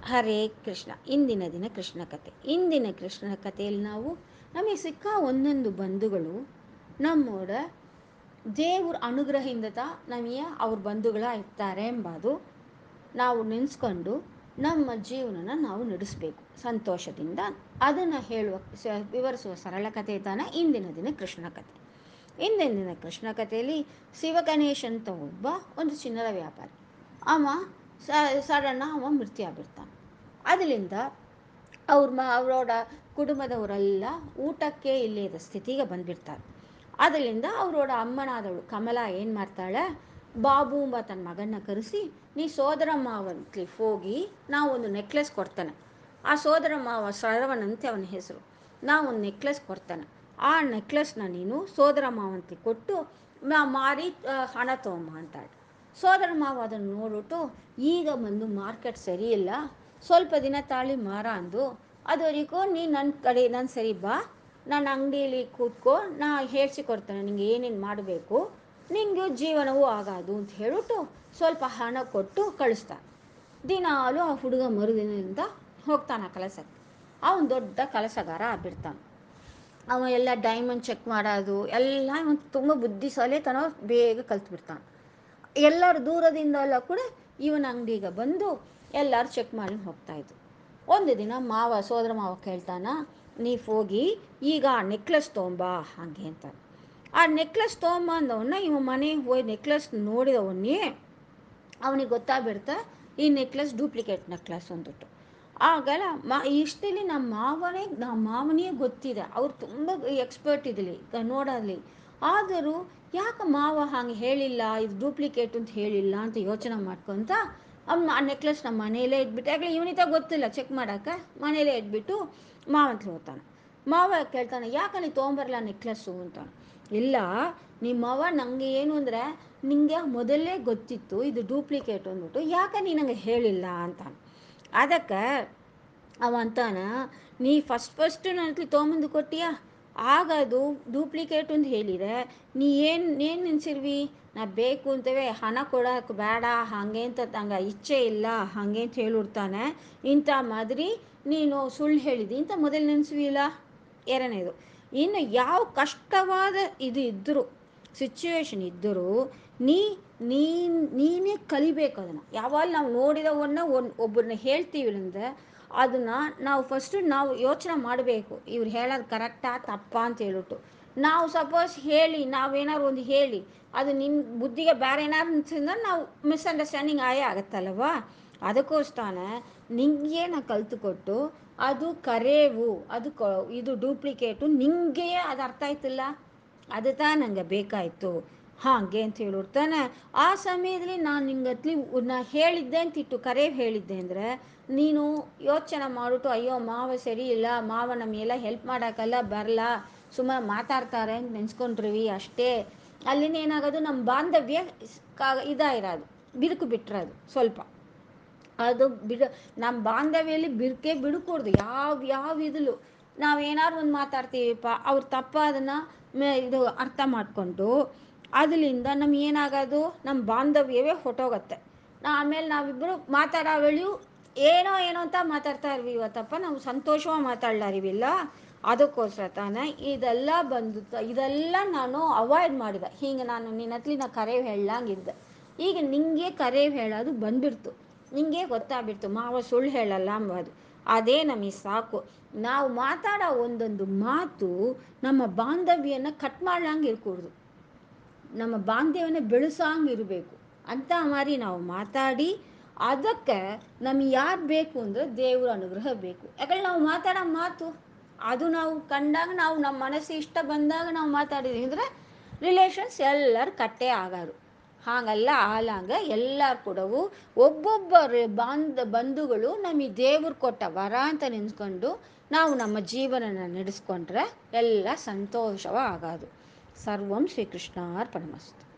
ಹರೇ ಕೃಷ್ಣ ಇಂದಿನ ದಿನ ಕೃಷ್ಣ ಕತೆ ಇಂದಿನ ಕೃಷ್ಣ ಕಥೆಯಲ್ಲಿ ನಾವು ನಮಗೆ ಸಿಕ್ಕ ಒಂದೊಂದು ಬಂಧುಗಳು ನಮ್ಮೋಡ ದೇವ್ರ ಅನುಗ್ರಹದಿಂದ ನಮಗೆ ಅವ್ರ ಬಂಧುಗಳಾಗ್ತಾರೆ ಎಂಬುದು ನಾವು ನೆನೆಸ್ಕೊಂಡು ನಮ್ಮ ಜೀವನನ ನಾವು ನಡೆಸಬೇಕು ಸಂತೋಷದಿಂದ ಅದನ್ನು ಹೇಳುವ ಸ ವಿವರಿಸುವ ಸರಳ ಕಥೆ ತಾನೇ ಇಂದಿನ ದಿನ ಕೃಷ್ಣ ಕಥೆ ಇಂದಿನ ದಿನ ಕೃಷ್ಣ ಕಥೆಯಲ್ಲಿ ಶಿವಗಣೇಶ್ ಅಂತ ಒಬ್ಬ ಒಂದು ಚಿನ್ನದ ವ್ಯಾಪಾರಿ ಅವ ಸಡನ್ನ ಅವ ಮೃತ್ಯು ಆಗ್ಬಿಡ್ತಾನೆ ಅದರಿಂದ ಅವ್ರ ಮ ಅವರೋಡ ಕುಟುಂಬದವರೆಲ್ಲ ಊಟಕ್ಕೆ ಇಲ್ಲದ ಸ್ಥಿತಿಗೆ ಬಂದ್ಬಿಡ್ತಾರೆ ಅದರಿಂದ ಅವರೋಡ ಅಮ್ಮನಾದವಳು ಕಮಲ ಏನು ಮಾಡ್ತಾಳೆ ಬಾಬು ಎಂಬ ತನ್ನ ಮಗನ ಕರೆಸಿ ನೀ ಸೋದರ ಮಾವಂತ್ಲಿ ಹೋಗಿ ನಾವು ಒಂದು ನೆಕ್ಲೆಸ್ ಕೊಡ್ತಾನೆ ಆ ಸೋದರ ಮಾವ ಶ್ರವಣಂತೆ ಅವನ ಹೆಸರು ನಾವು ಒಂದು ನೆಕ್ಲೆಸ್ ಕೊಡ್ತಾನೆ ಆ ನೆಕ್ಲೆಸ್ನ ನೀನು ಸೋದರ ಮಾವಂತಿ ಕೊಟ್ಟು ಮಾರಿ ಹಣ ತೊಗೊಂಬ ಅಂತಾಳೆ ಸೋದರ ಮಾವ ಅದನ್ನು ನೋಡ್ಬಿಟ್ಟು ಈಗ ಬಂದು ಮಾರ್ಕೆಟ್ ಸರಿ ಇಲ್ಲ ಸ್ವಲ್ಪ ದಿನ ತಾಳಿ ಮಾರ ಅಂದು ಅದುವರೆಗೂ ನೀ ನನ್ನ ಕಡೆ ನನ್ನ ಸರಿ ಬಾ ನನ್ನ ಅಂಗಡಿಯಲ್ಲಿ ಕೂತ್ಕೋ ನಾ ಹೇಳ್ಸಿಕೊಡ್ತೇನೆ ನಿಂಗೆ ಏನೇನು ಮಾಡಬೇಕು ನಿಂಗೆ ಜೀವನವೂ ಆಗೋದು ಅಂತ ಹೇಳ್ಬಿಟ್ಟು ಸ್ವಲ್ಪ ಹಣ ಕೊಟ್ಟು ಕಳಿಸ್ತಾನೆ ದಿನಾಲು ಆ ಹುಡುಗ ಮರುದಿನದಿಂದ ಹೋಗ್ತಾನೆ ಆ ಕೆಲಸಕ್ಕೆ ಅವನು ದೊಡ್ಡ ಕೆಲಸಗಾರ ಆಗ್ಬಿಡ್ತಾನೆ ಅವ ಎಲ್ಲ ಡೈಮಂಡ್ ಚೆಕ್ ಮಾಡೋದು ಎಲ್ಲ ಅವನು ತುಂಬ ಬುದ್ಧಿಶಾಲಿತನ ಬೇಗ ಕಲ್ತ್ಬಿಡ್ತಾನೆ ಎಲ್ಲರೂ ದೂರದಿಂದ ಎಲ್ಲ ಕೂಡ ಇವನ ಅಂಗಡಿಗೆ ಬಂದು ಎಲ್ಲರೂ ಚೆಕ್ ಮಾಡಿ ಹೋಗ್ತಾಯಿದ್ರು ಒಂದು ದಿನ ಮಾವ ಸೋದರ ಮಾವ ಕೇಳ್ತಾನ ನೀವು ಹೋಗಿ ಈಗ ಆ ನೆಕ್ಲೆಸ್ ತೊಗೊಂಬಾ ಹಾಗೆ ಅಂತ ಆ ನೆಕ್ಲೆಸ್ ತೊಗೊಂಬ ಅಂದವನ್ನ ಇವ ಮನೆಗೆ ಹೋಗಿ ನೆಕ್ಲೆಸ್ ನೋಡಿದವನ್ನೇ ಅವನಿಗೆ ಗೊತ್ತಾಗ್ಬಿಡ್ತಾ ಈ ನೆಕ್ಲೆಸ್ ಡೂಪ್ಲಿಕೇಟ್ ನೆಕ್ಲೆಸ್ ಅಂದ್ಬಿಟ್ಟು ಆಗಲ್ಲ ಮಾ ಇಷ್ಟಲ್ಲಿ ನಮ್ಮ ಮಾವನೇ ನಮ್ಮ ಮಾವನೇ ಗೊತ್ತಿದೆ ಅವ್ರು ತುಂಬ ಎಕ್ಸ್ಪರ್ಟ್ ಇದ್ಲಿ ನೋಡೋಲ್ಲಿ ಆದರೂ ಯಾಕೆ ಮಾವ ಹಾಗೆ ಹೇಳಿಲ್ಲ ಇದು ಡೂಪ್ಲಿಕೇಟ್ ಅಂತ ಹೇಳಿಲ್ಲ ಅಂತ ಯೋಚನೆ ಮಾಡ್ಕೊತ ಅಮ್ಮ ಆ ನೆಕ್ಲೆಸ್ ನಮ್ಮ ಮನೆಯಲ್ಲೇ ಇಟ್ಬಿಟ್ಟು ಯಾಕಂದ್ರೆ ಇವನಿತ ಗೊತ್ತಿಲ್ಲ ಚೆಕ್ ಮಾಡೋಕ್ಕೆ ಮನೇಲೇ ಇಟ್ಬಿಟ್ಟು ಮಾವಂತ್ಲಿ ಹೋಗ್ತಾನೆ ಮಾವ ಕೇಳ್ತಾನೆ ಯಾಕೆ ನೀ ತೊಗೊಂಬರಲ್ಲ ನೆಕ್ಲೆಸ್ಸು ಅಂತ ಇಲ್ಲ ನಿಮ್ಮ ಮಾವ ನನಗೆ ಏನು ಅಂದರೆ ನಿಂಗೆ ಮೊದಲೇ ಗೊತ್ತಿತ್ತು ಇದು ಡೂಪ್ಲಿಕೇಟ್ ಅಂದ್ಬಿಟ್ಟು ಯಾಕೆ ನೀ ನನಗೆ ಹೇಳಿಲ್ಲ ಅಂತಾನೆ ಅದಕ್ಕೆ ಅವ ಅಂತಾನ ನೀ ಫಸ್ಟ್ ಫಸ್ಟ್ ನನ್ನ ಹತ್ರ ತೊಗೊಂಬಂದು ಕೊಟ್ಟಿಯಾ ಆಗ ಅದು ಡೂಪ್ಲಿಕೇಟ್ ಅಂತ ಹೇಳಿದರೆ ನೀ ಏನು ಏನು ನೆನ್ಸಿರ್ವಿ ನಾ ಬೇಕು ಅಂತವೇ ಹಣ ಕೊಡೋಕೆ ಬೇಡ ಹಾಗೆ ಅಂತ ನಂಗೆ ಇಚ್ಛೆ ಇಲ್ಲ ಹಾಗೆ ಅಂತ ಹೇಳಿರ್ತಾನೆ ಇಂಥ ಮಾದರಿ ನೀನು ಸುಳ್ಳು ಹೇಳಿದಿ ಅಂತ ಮೊದಲು ನೆನೆಸ್ವಿಲ್ಲ ಎರಡನೇದು ಇನ್ನು ಯಾವ ಕಷ್ಟವಾದ ಇದು ಇದ್ದರೂ ಸಿಚುವೇಶನ್ ಇದ್ದರೂ ನೀ ನೀನು ನೀನೇ ಕಲಿಬೇಕು ಅದನ್ನು ಯಾವಾಗ ನಾವು ನೋಡಿದವನ್ನ ಒಂದು ಒಬ್ಬರನ್ನ ಹೇಳ್ತೀವಿ ಅಂದರೆ ಅದನ್ನು ನಾವು ಫಸ್ಟು ನಾವು ಯೋಚನೆ ಮಾಡಬೇಕು ಇವ್ರು ಹೇಳೋದು ಕರೆಕ್ಟಾ ತಪ್ಪಾ ಅಂತ ಹೇಳ್ಬಿಟ್ಟು ನಾವು ಸಪೋಸ್ ಹೇಳಿ ನಾವೇನಾದ್ರು ಒಂದು ಹೇಳಿ ಅದು ನಿನ್ನ ಬುದ್ಧಿಗೆ ಬೇರೆ ಏನಾದ್ರು ಅನ್ಸಿದ್ರೆ ನಾವು ಮಿಸ್ಅಂಡರ್ಸ್ಟ್ಯಾಂಡಿಂಗ್ ಆಯೇ ಆಗುತ್ತಲ್ಲವಾ ಅದಕ್ಕೋಸ್ಕರ ನಿಂಗೆ ನಾ ಕಲ್ತುಕೊಟ್ಟು ಅದು ಕರೇವು ಅದು ಕ ಇದು ಡೂಪ್ಲಿಕೇಟು ನಿಂಗೆ ಅದು ಅರ್ಥ ಆಯ್ತಿಲ್ಲ ಅದು ತಾ ನನಗೆ ಬೇಕಾಯಿತು ಹಾಗೆ ಅಂತ ಹೇಳಿರ್ತಾನೆ ಆ ಸಮಯದಲ್ಲಿ ನಾನು ನಿಂಗೆ ಹತ್ಲಿ ನಾ ಹೇಳಿದ್ದೆ ಅಂತಿಟ್ಟು ಕರೆ ಹೇಳಿದ್ದೆ ಅಂದರೆ ನೀನು ಯೋಚನೆ ಮಾಡಿಬಿಟ್ಟು ಅಯ್ಯೋ ಮಾವ ಸರಿ ಇಲ್ಲ ಮಾವ ನಮಗೆಲ್ಲ ಹೆಲ್ಪ್ ಮಾಡೋಕ್ಕಲ್ಲ ಬರಲ್ಲ ಸುಮ್ಮನೆ ಮಾತಾಡ್ತಾರೆ ಅಂತ ನೆನ್ಸ್ಕೊಂಡ್ರಿವಿ ಅಷ್ಟೇ ಅಲ್ಲಿನ ಏನಾಗೋದು ನಮ್ಮ ಬಾಂಧವ್ಯ ಕಾ ಇದಾಗಿರೋದು ಬಿರುಕು ಬಿಟ್ಟಿರೋದು ಸ್ವಲ್ಪ ಅದು ಬಿಡು ನಮ್ಮ ಬಾಂಧವ್ಯಲ್ಲಿ ಬಿರುಕೆ ಬಿಡಕೂಡ್ದು ಯಾವ ಯಾವ ಇದಲು ನಾವೇನಾದ್ರು ಒಂದು ಮಾತಾಡ್ತೀವಿಪ್ಪ ಅವ್ರು ತಪ್ಪ ಅದನ್ನು ಮೇ ಇದು ಅರ್ಥ ಮಾಡಿಕೊಂಡು ಅದರಿಂದ ನಮ್ಗೆ ಏನಾಗೋದು ನಮ್ಮ ಬಾಂಧವ್ಯವೇ ಹೊಟ್ಟೋಗುತ್ತೆ ಆಮೇಲೆ ನಾವಿಬ್ಬರು ಮಾತಾಡೋ ವೇಳೆಯೂ ಏನೋ ಏನೋ ಅಂತ ಮಾತಾಡ್ತಾ ಇರ್ವಿ ಇವತ್ತಪ್ಪ ನಾವು ಸಂತೋಷವಾಗಿ ಮಾತಾಡ್ಲಾರಿವಿಲ್ಲ ಅದಕ್ಕೋಸ್ಕರ ತಾನೇ ಇದೆಲ್ಲ ಬಂದು ಇದೆಲ್ಲ ನಾನು ಅವಾಯ್ಡ್ ಮಾಡಿದೆ ಹೀಗೆ ನಾನು ನಿನ್ನ ಹತ್ಲಿ ನಾ ಕರೆ ಹೇಳಂಗಿದ್ದೆ ಈಗ ನಿಂಗೆ ಕರೆ ಹೇಳೋದು ಬಂದ್ಬಿಡ್ತು ನಿಂಗೆ ಗೊತ್ತಾಗ್ಬಿಡ್ತು ಮಾವ ಸುಳ್ಳು ಹೇಳಲ್ಲ ಅಂಬೋದು ಅದೇ ನಮಗೆ ಸಾಕು ನಾವು ಮಾತಾಡೋ ಒಂದೊಂದು ಮಾತು ನಮ್ಮ ಬಾಂಧವ್ಯನ ಕಟ್ ಮಾಡ್ಲಂಗೆ ಇರ್ಕೂಡ್ದು ನಮ್ಮ ಬಾಂಧವ್ಯನ ಬೆಳೆಸೋಂಗೆ ಇರಬೇಕು ಅಂತ ಮಾರಿ ನಾವು ಮಾತಾಡಿ ಅದಕ್ಕೆ ನಮಗೆ ಯಾರು ಬೇಕು ಅಂದರೆ ದೇವ್ರ ಅನುಗ್ರಹ ಬೇಕು ಯಾಕಂದ್ರೆ ನಾವು ಮಾತಾಡೋ ಮಾತು ಅದು ನಾವು ಕಂಡಾಗ ನಾವು ನಮ್ಮ ಮನಸ್ಸು ಇಷ್ಟ ಬಂದಾಗ ನಾವು ಮಾತಾಡಿದ್ವಿ ಅಂದರೆ ರಿಲೇಷನ್ಸ್ ಎಲ್ಲರೂ ಕಟ್ಟೇ ಆಗೋರು ಹಾಗೆಲ್ಲ ಆಲಾಗ ಎಲ್ಲರೂ ಕೂಡವು ಒಬ್ಬೊಬ್ಬರು ಬಾಂಧ ಬಂಧುಗಳು ನಮಗೆ ದೇವ್ರು ಕೊಟ್ಟ ವರ ಅಂತ ನೆನೆಸ್ಕೊಂಡು ನಾವು ನಮ್ಮ ಜೀವನನ ನಡೆಸ್ಕೊಂಡ್ರೆ ಎಲ್ಲ ಸಂತೋಷವಾಗಿ ಆಗೋದು ಸರ್ವಂ ಶ್ರೀಕೃಷ್ಣಾರ್ಪಣಮಸ್ತು